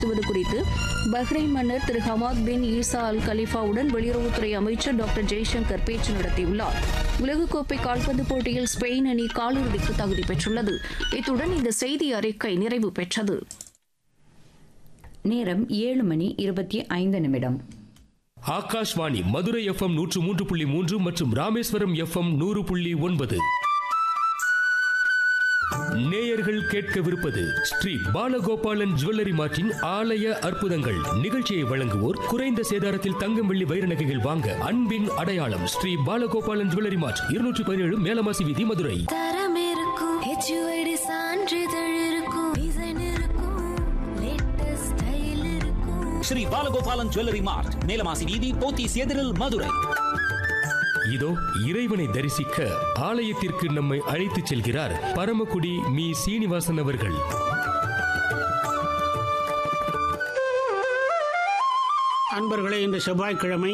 நடத்துவது குறித்து பஹ்ரைன் மன்னர் திரு ஹமாத் பின் ஈசா அல் கலிஃபாவுடன் வெளியுறவுத்துறை அமைச்சர் டாக்டர் ஜெய்சங்கர் பேச்சு நடத்தியுள்ளார் உலகக்கோப்பை கால்பந்து போட்டியில் ஸ்பெயின் அணி காலிறுதிக்கு தகுதி பெற்றுள்ளது இத்துடன் இந்த செய்தி அறிக்கை நிறைவு பெற்றது நேரம் ஏழு மணி இருபத்தி ஐந்து நிமிடம் ஆகாஷ்வாணி மதுரை எஃப்எம் நூற்று மூன்று புள்ளி மூன்று மற்றும் ராமேஸ்வரம் எஃப்எம் நூறு புள்ளி ஒன்பது நேயர்கள் கேட்கவிருப்பது ஸ்ரீ பாலகோபாலன் ஜுவல்லரி மார்ட்டின் ஆலய அற்புதங்கள் நிகழ்ச்சியை வழங்குவோர் குறைந்த சேதாரத்தில் தங்கம் வெள்ளி வைர நகைகள் வாங்க அன்பின் அடையாளம் ஸ்ரீ பாலகோபாலன் ஜுவல்லரி மார்ட் இருநூற்றி பதினேழு மேலமாசி வீதி மதுரை தரம் இருக்கும் ஹெச்யூஐடி சான்றிதழ் இருக்கும் டிசைன் இருக்கும் லேட்டஸ்ட் ஸ்டைல் இருக்கும் ஸ்ரீ பாலகோபாலன் ஜுவல்லரி மார்ட் நீலமாசி வீதி போத்தீஸ் எதிரில் மதுரை இதோ இறைவனை தரிசிக்க ஆலயத்திற்கு நம்மை அழைத்துச் செல்கிறார் பரமக்குடி மீ சீனிவாசன் அவர்கள் அன்பர்களே இன்று செவ்வாய்க்கிழமை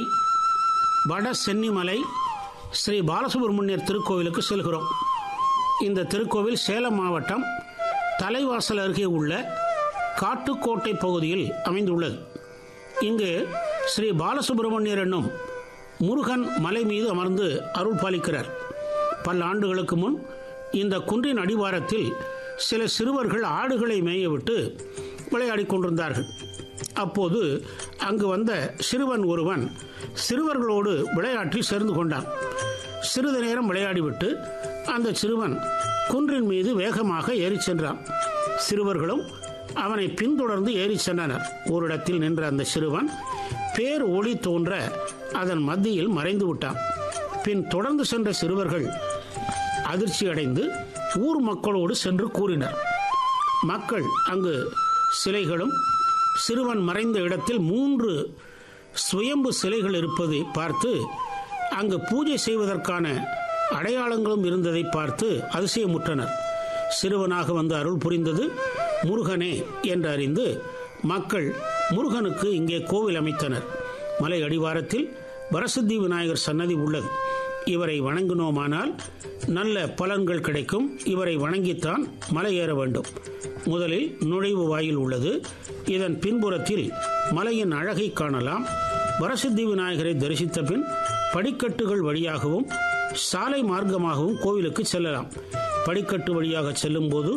வட சென்னிமலை ஸ்ரீ பாலசுப்ரமணியர் திருக்கோவிலுக்கு செல்கிறோம் இந்த திருக்கோவில் சேலம் மாவட்டம் தலைவாசல் அருகே உள்ள காட்டுக்கோட்டை பகுதியில் அமைந்துள்ளது இங்கு ஸ்ரீ பாலசுப்ரமணியர் என்னும் முருகன் மலை மீது அமர்ந்து அருள் பாலிக்கிறார் பல ஆண்டுகளுக்கு முன் இந்த குன்றின் அடிவாரத்தில் சில சிறுவர்கள் ஆடுகளை மேயவிட்டு விளையாடிக் கொண்டிருந்தார்கள் அப்போது அங்கு வந்த சிறுவன் ஒருவன் சிறுவர்களோடு விளையாட்டில் சேர்ந்து கொண்டான் சிறிது நேரம் விளையாடிவிட்டு அந்த சிறுவன் குன்றின் மீது வேகமாக ஏறிச் சென்றான் சிறுவர்களும் அவனை பின்தொடர்ந்து ஏறிச் சென்றனர் ஓரிடத்தில் நின்ற அந்த சிறுவன் பேர் ஒளி தோன்ற அதன் மத்தியில் மறைந்து விட்டான் பின் தொடர்ந்து சென்ற சிறுவர்கள் அதிர்ச்சி அடைந்து ஊர் மக்களோடு சென்று கூறினர் மக்கள் அங்கு சிலைகளும் சிறுவன் மறைந்த இடத்தில் மூன்று சுயம்பு சிலைகள் இருப்பதை பார்த்து அங்கு பூஜை செய்வதற்கான அடையாளங்களும் இருந்ததை பார்த்து அதிசயமுற்றனர் சிறுவனாக வந்து அருள் புரிந்தது முருகனே என்று அறிந்து மக்கள் முருகனுக்கு இங்கே கோவில் அமைத்தனர் மலை அடிவாரத்தில் வரசித்தி விநாயகர் சன்னதி உள்ளது இவரை வணங்கினோமானால் நல்ல பலன்கள் கிடைக்கும் இவரை வணங்கித்தான் மலை ஏற வேண்டும் முதலில் நுழைவு வாயில் உள்ளது இதன் பின்புறத்தில் மலையின் அழகை காணலாம் வரசித்தி விநாயகரை தரிசித்த பின் படிக்கட்டுகள் வழியாகவும் சாலை மார்க்கமாகவும் கோவிலுக்கு செல்லலாம் படிக்கட்டு வழியாக செல்லும்போது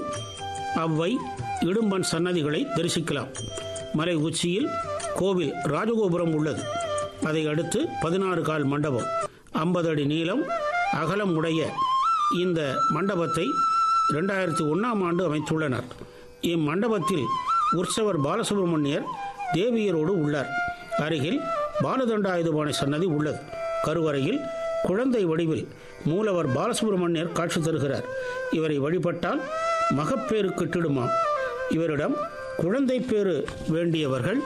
அவ்வை இடும்பன் சன்னதிகளை தரிசிக்கலாம் மலை உச்சியில் கோவில் ராஜகோபுரம் உள்ளது அதை அடுத்து பதினாறு கால் மண்டபம் ஐம்பது அடி நீளம் அகலம் உடைய இந்த மண்டபத்தை ரெண்டாயிரத்தி ஒன்றாம் ஆண்டு அமைத்துள்ளனர் இம்மண்டபத்தில் உற்சவர் பாலசுப்ரமணியர் தேவியரோடு உள்ளார் அருகில் பாலதண்டாயுதபாணி சன்னதி உள்ளது கருவறையில் குழந்தை வடிவில் மூலவர் பாலசுப்ரமணியர் காட்சி தருகிறார் இவரை வழிபட்டால் மகப்பேறு கிட்டிடுமாம் இவரிடம் குழந்தை பேறு வேண்டியவர்கள்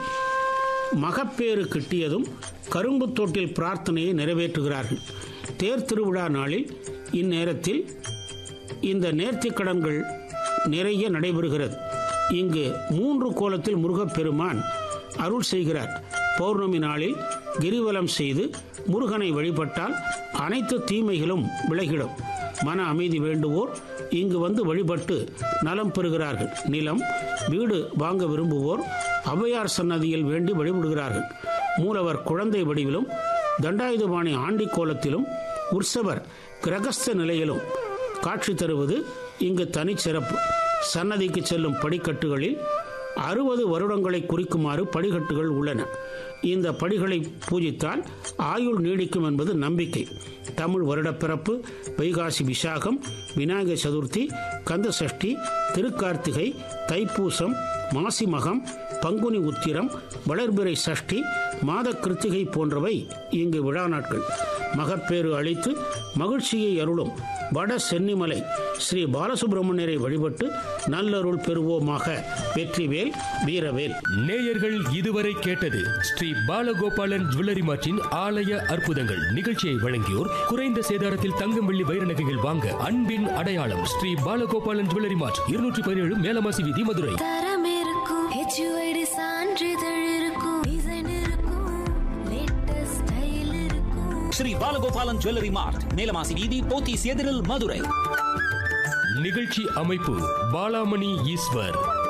மகப்பேறு கிட்டியதும் கரும்பு தோட்டில் பிரார்த்தனையை நிறைவேற்றுகிறார்கள் தேர் திருவிழா நாளில் இந்நேரத்தில் இந்த நேர்த்திக் கடன்கள் நிறைய நடைபெறுகிறது இங்கு மூன்று கோலத்தில் முருகப்பெருமான் அருள் செய்கிறார் பௌர்ணமி நாளில் கிரிவலம் செய்து முருகனை வழிபட்டால் அனைத்து தீமைகளும் விலகிடும் மன அமைதி வேண்டுவோர் இங்கு வந்து வழிபட்டு நலம் பெறுகிறார்கள் நிலம் வீடு வாங்க விரும்புவோர் ஔவையார் சன்னதியில் வேண்டி வழிபடுகிறார்கள் மூலவர் குழந்தை வடிவிலும் தண்டாயுதபாணி ஆண்டி கோலத்திலும் உற்சவர் கிரகஸ்த நிலையிலும் காட்சி தருவது இங்கு தனிச்சிறப்பு சன்னதிக்கு செல்லும் படிக்கட்டுகளில் அறுபது வருடங்களை குறிக்குமாறு படிக்கட்டுகள் உள்ளன இந்த படிகளை பூஜித்தால் ஆயுள் நீடிக்கும் என்பது நம்பிக்கை தமிழ் வருடப்பிறப்பு வைகாசி விசாகம் விநாயகர் சதுர்த்தி கந்த சஷ்டி திருக்கார்த்திகை தைப்பூசம் மாசி மகம் பங்குனி உத்திரம் வளர்பிறை சஷ்டி மாத கிருத்திகை போன்றவை இங்கு விழா நாட்கள் மகப்பேறு அளித்து மகிழ்ச்சியை அருளும் வட சென்னிமலை ஸ்ரீ பாலசுப்பிரமணியரை வழிபட்டு நல்லருள் பெறுவோமாக வெற்றிவேல் வீரவேல் நேயர்கள் இதுவரை கேட்டது ஸ்ரீ பாலகோபாலன் ஜுவல்லரி மார்ட்டின் ஆலய அற்புதங்கள் நிகழ்ச்சியை வழங்கியோர் குறைந்த சேதாரத்தில் தங்கம் வெள்ளி வைர நகைகள் வாங்க அன்பின் அடையாளம் ஸ்ரீ பாலகோபாலன் ஜுவல்லரி மார்ட் இருநூற்றி பதினேழு மேலமாசி வீதி மதுரை தரம் இருக்கும் ஹெச்யூஐடி சான்றிதழ் இருக்கும் டிசைன் இருக்கும் லேட்டஸ்ட் ஸ்டைல் இருக்கும் ஸ்ரீ பாலகோபாலன் ஜுவல்லரி மார்ட் நீலமாசி வீதி போத்தீஸ் எதிரில் மதுரை நிகழ்ச்சி அமைப்பு பாலாமணி ஈஸ்வர்